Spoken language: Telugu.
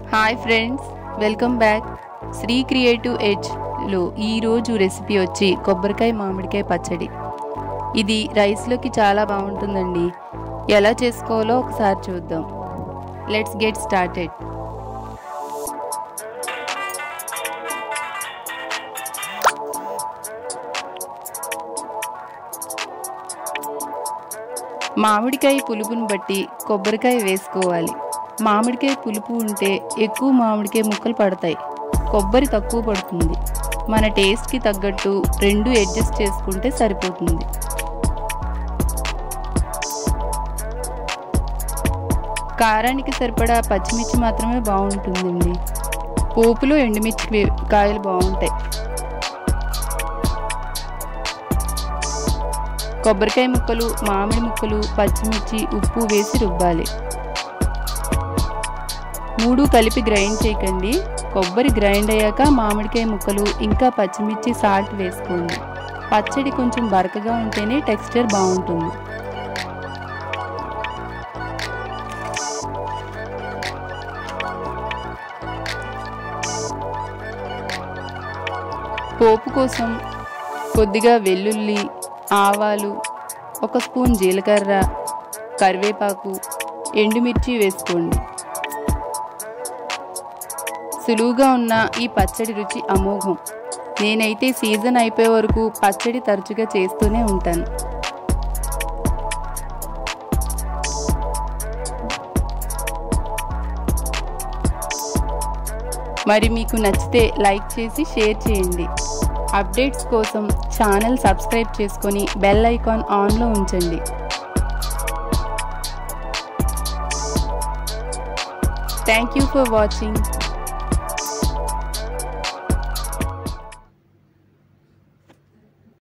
hi friends welcome back Sri creative ఎడ్జ్లో ఈరోజు రెసిపీ వచ్చి కొబ్బరికాయ మామిడికాయ పచ్చడి ఇది రైస్లోకి చాలా బాగుంటుందండి ఎలా చేసుకోవాలో ఒకసారి చూద్దాం లెట్స్ గెట్ స్టార్టెడ్ మామిడికాయ పులుపుని బట్టి కొబ్బరికాయ వేసుకోవాలి మామిడికాయ పులుపు ఉంటే ఎక్కువ మామిడికాయ ముక్కలు పడతాయి కొబ్బరి తక్కువ పడుతుంది మన టేస్ట్కి తగ్గట్టు రెండు అడ్జస్ట్ చేసుకుంటే సరిపోతుంది కారానికి సరిపడా పచ్చిమిర్చి మాత్రమే బాగుంటుందండి పోపులో ఎండుమిర్చి వే- కాయలు బాగుంటాయి కొబ్బరికాయ ముక్కలు మామిడి ముక్కలు పచ్చిమిర్చి ఉప్పు వేసి రుబ్బాలి మూడు కలిపి గ్రైండ్ చేయకండి కొబ్బరి గ్రైండ్ అయ్యాక మామిడికాయ ముక్కలు ఇంకా పచ్చిమిర్చి సాల్ట్ వేసుకోండి పచ్చడి కొంచెం బరకగా ఉంటేనే టెక్స్చర్ బాగుంటుంది పోపు కోసం కొద్దిగా వెల్లుల్లి ఆవాలు ఒక స్పూన్ జీలకర్ర కరివేపాకు ఎండుమిర్చి వేసుకోండి సులువుగా ఉన్న ఈ పచ్చడి రుచి అమోఘం నేనైతే సీజన్ అయిపోయే వరకు పచ్చడి తరచుగా చేస్తూనే ఉంటాను మరి మీకు నచ్చితే లైక్ చేసి షేర్ చేయండి అప్డేట్స్ కోసం ఛానల్ సబ్స్క్రైబ్ చేసుకొని బెల్ ఐకాన్ ఆన్లో ఉంచండి థ్యాంక్ యూ ఫర్ వాచింగ్